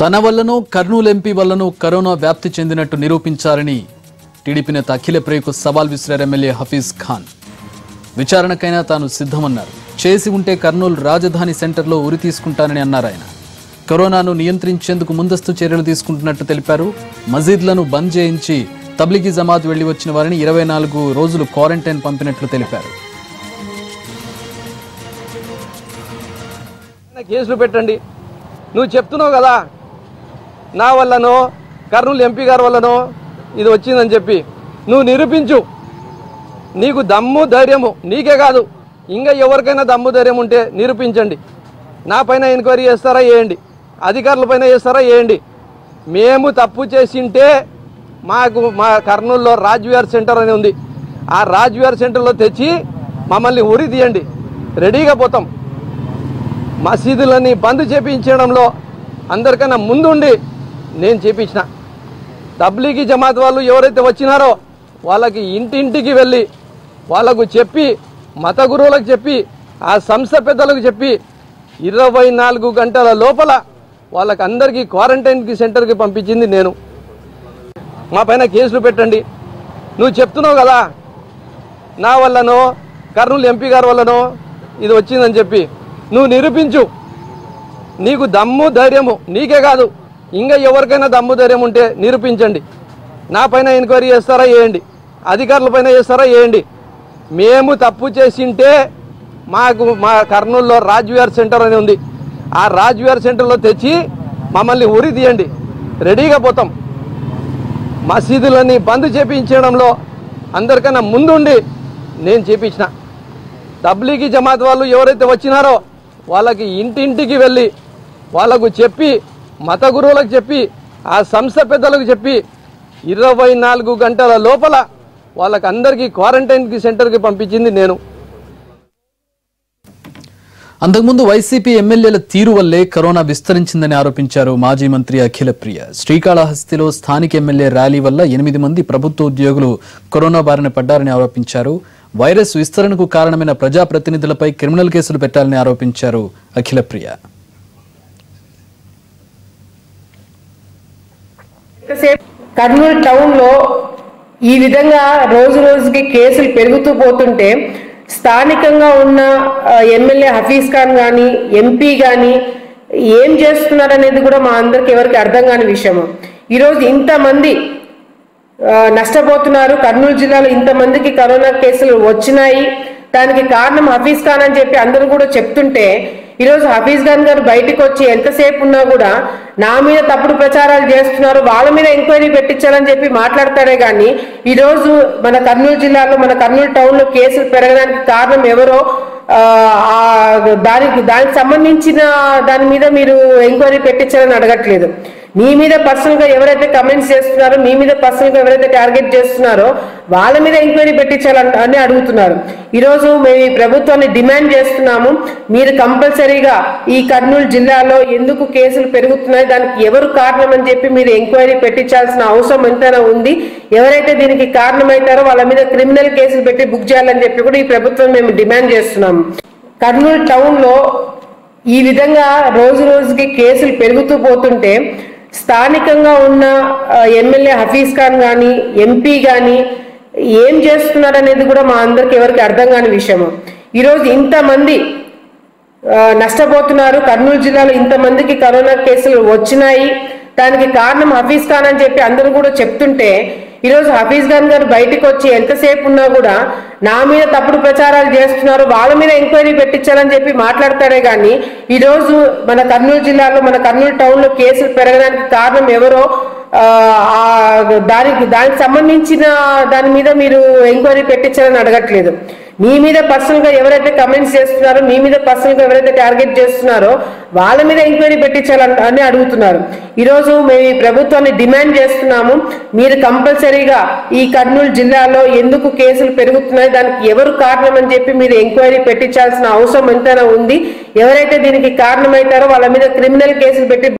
తన వల్లనో కర్నూలు ఎంపీ వల్లనో కరోనా వ్యాప్తి చెందినట్టు నిరూపించారని టీడీపీ నేత అఖిల ప్రియకు సవాల్ విసిరారు ఎమ్మెల్యే హఫీజ్ ఖాన్ విచారణకైనా తాను సిద్ధమన్నారు చేసి ఉంటే కర్నూలు రాజధాని సెంటర్లో ఉరి తీసుకుంటానని అన్నారు ఆయన కరోనాను నియంత్రించేందుకు ముందస్తు చర్యలు తీసుకుంటున్నట్టు తెలిపారు మసీద్లను బంద్ చేయించి తబ్లిగీ జమాత్ వెళ్లి వచ్చిన వారిని ఇరవై నాలుగు రోజులు క్వారంటైన్ పంపినట్లు తెలిపారు ఆయన కేసులు పెట్టండి నువ్వు చెప్తున్నావు కదా నా వల్లనో కర్నూలు ఎంపీ గారి వల్లనో ఇది వచ్చిందని చెప్పి నువ్వు నిరూపించు నీకు దమ్ము ధైర్యము నీకే కాదు ఇంకా ఎవరికైనా దమ్ము ధైర్యం ఉంటే నిరూపించండి నా పైన ఎంక్వైరీ చేస్తారా చేయండి అధికారుల పైన చేస్తారా చేయండి మేము తప్పు చేసింటే మాకు మా కర్నూలులో రాజ్విహార్ సెంటర్ అని ఉంది ఆ రాజ్విహార్ సెంటర్లో తెచ్చి మమ్మల్ని ఉరి తీయండి రెడీగా పోతాం మసీదులని బంద్ చేపించడంలో అందరికన్నా ముందుండి నేను చేపించిన తబ్లీగీ జమాత్ వాళ్ళు ఎవరైతే వచ్చినారో వాళ్ళకి ఇంటింటికి వెళ్ళి వాళ్ళకు చెప్పి మత గురువులకు చెప్పి ఆ సంస్థ పెద్దలకు చెప్పి ఇరవై నాలుగు గంటల లోపల వాళ్ళకి అందరికీ క్వారంటైన్కి సెంటర్కి పంపించింది నేను మా పైన కేసులు పెట్టండి నువ్వు చెప్తున్నావు కదా నా వల్లనో కర్నూలు ఎంపీ గారి వల్లనో ఇది వచ్చిందని చెప్పి నువ్వు నిరూపించు నీకు దమ్ము ధైర్యము నీకే కాదు ఇంకా ఎవరికైనా దమ్ము ధైర్యం ఉంటే నిరూపించండి నా పైన ఎంక్వైరీ చేస్తారా చేయండి అధికారుల పైన చేస్తారా చేయండి మేము తప్పు చేసింటే మాకు మా కర్నూలులో రాజ్విహార్ సెంటర్ అని ఉంది ఆ రాజ్విహార్ సెంటర్లో తెచ్చి మమ్మల్ని ఉరి తీయండి రెడీగా పోతాం మసీదులని బంద్ చేపించడంలో అందరికన్నా ముందుండి నేను చేపించిన తబ్లీగీ జమాత్ వాళ్ళు ఎవరైతే వచ్చినారో వాళ్ళకి ఇంటింటికి వెళ్ళి వాళ్ళకు చెప్పి మత గురువులకు చెప్పి ఆ సంస్థ పెద్దలకు చెప్పి ఇరవై నాలుగు గంటల లోపల వాళ్ళకి అందరికీ క్వారంటైన్కి సెంటర్కి పంపించింది నేను అంతకుముందు వైసీపీ ఎమ్మెల్యేల తీరు వల్లే కరోనా విస్తరించిందని ఆరోపించారు మాజీ మంత్రి అఖిల ప్రియ శ్రీకాళహస్తిలో స్థానిక ఎమ్మెల్యే ర్యాలీ వల్ల ఎనిమిది మంది ప్రభుత్వ ఉద్యోగులు కరోనా బారిన పడ్డారని ఆరోపించారు వైరస్ విస్తరణకు కారణమైన ప్రజాప్రతినిధులపై క్రిమినల్ కేసులు పెట్టాలని ఆరోపించారు అఖిల ప్రియ ఎంతసేపు కర్నూలు టౌన్ లో ఈ విధంగా రోజు రోజుకి కేసులు పెరుగుతూ పోతుంటే స్థానికంగా ఉన్న ఆ, ఎమ్మెల్యే హఫీజ్ ఖాన్ కానీ ఎంపీ కానీ ఏం చేస్తున్నారనేది కూడా మా అందరికి ఎవరికి అర్థం కాని విషయము ఈరోజు ఇంతమంది ఆ, నష్టపోతున్నారు కర్నూలు జిల్లాలో ఇంతమందికి కరోనా కేసులు వచ్చినాయి దానికి కారణం హఫీజ్ ఖాన్ అని చెప్పి అందరూ కూడా చెప్తుంటే ఈరోజు హఫీజ్ ఖాన్ గారు బయటకు వచ్చి ఎంతసేపు ఉన్నా కూడా నా మీద తప్పుడు ప్రచారాలు చేస్తున్నారు వాళ్ళ మీద ఎంక్వైరీ పెట్టించాలని చెప్పి మాట్లాడతారే కానీ ఈరోజు మన కర్నూలు జిల్లాలో మన కర్నూలు టౌన్ లో కేసులు పెరగడానికి కారణం ఎవరో ఆ, ఆ, దానికి దానికి సంబంధించిన దాని మీద మీరు ఎంక్వైరీ పెట్టించాలని అడగట్లేదు మీ మీద పర్సనల్ గా ఎవరైతే కమెంట్స్ చేస్తున్నారో మీ మీద పర్సనల్ గా ఎవరైతే టార్గెట్ చేస్తున్నారో వాళ్ళ మీద ఎంక్వైరీ పెట్టించాలని అని అడుగుతున్నారు ఈరోజు మేము ఈ ప్రభుత్వాన్ని డిమాండ్ చేస్తున్నాము మీరు కంపల్సరీగా ఈ కర్నూలు జిల్లాలో ఎందుకు కేసులు పెరుగుతున్నాయి దానికి ఎవరు కారణం అని చెప్పి మీరు ఎంక్వైరీ పెట్టించాల్సిన అవసరం ఎంతైనా ఉంది ఎవరైతే దీనికి కారణమవుతారో వాళ్ళ మీద క్రిమినల్ కేసులు పెట్టి బుక్ చేయాలని చెప్పి కూడా ఈ ప్రభుత్వం మేము డిమాండ్ చేస్తున్నాము కర్నూలు టౌన్ లో ఈ విధంగా రోజు రోజుకి కేసులు పెరుగుతూ పోతుంటే స్థానికంగా ఉన్న ఆ, ఎమ్మెల్యే హఫీజ్ ఖాన్ కానీ ఎంపీ కానీ ఏం చేస్తున్నారనేది కూడా మా అందరికి ఎవరికి అర్థం కాని విషయము ఈరోజు ఇంతమంది ఆ, నష్టపోతున్నారు కర్నూలు జిల్లాలో ఇంతమందికి కరోనా కేసులు వచ్చినాయి దానికి కారణం హఫీజ్ ఖాన్ అని చెప్పి అందరూ కూడా చెప్తుంటే ఈరోజు హఫీజ్ ఖాన్ గారు బయటకు వచ్చి ఎంతసేపు ఉన్నా కూడా నా మీద తప్పుడు ప్రచారాలు చేస్తున్నారు వాళ్ళ మీద ఎంక్వైరీ పెట్టించాలని చెప్పి మాట్లాడతారే కానీ ఈరోజు మన కర్నూలు జిల్లాలో మన కర్నూలు టౌన్ లో కేసులు పెరగడానికి కారణం ఎవరో ఆ, ఆ, దానికి దానికి సంబంధించిన దాని మీద మీరు ఎంక్వైరీ పెట్టించాలని అడగట్లేదు మీ మీద పర్సనల్ గా ఎవరైతే కమెంట్స్ చేస్తున్నారో మీ మీద పర్సనల్ గా ఎవరైతే టార్గెట్ చేస్తున్నారో వాళ్ళ మీద ఎంక్వైరీ పెట్టించాలని అని అడుగుతున్నారు ఈరోజు మేము ఈ ప్రభుత్వాన్ని డిమాండ్ చేస్తున్నాము మీరు కంపల్సరీగా ఈ కర్నూలు జిల్లాలో ఎందుకు కేసులు పెరుగుతున్నాయి దానికి ఎవరు కారణం అని చెప్పి మీరు ఎంక్వైరీ పెట్టించాల్సిన అవసరం ఎంతైనా ఉంది ఎవరైతే దీనికి కారణమవుతారో వాళ్ళ మీద క్రిమినల్ కేసులు పెట్టి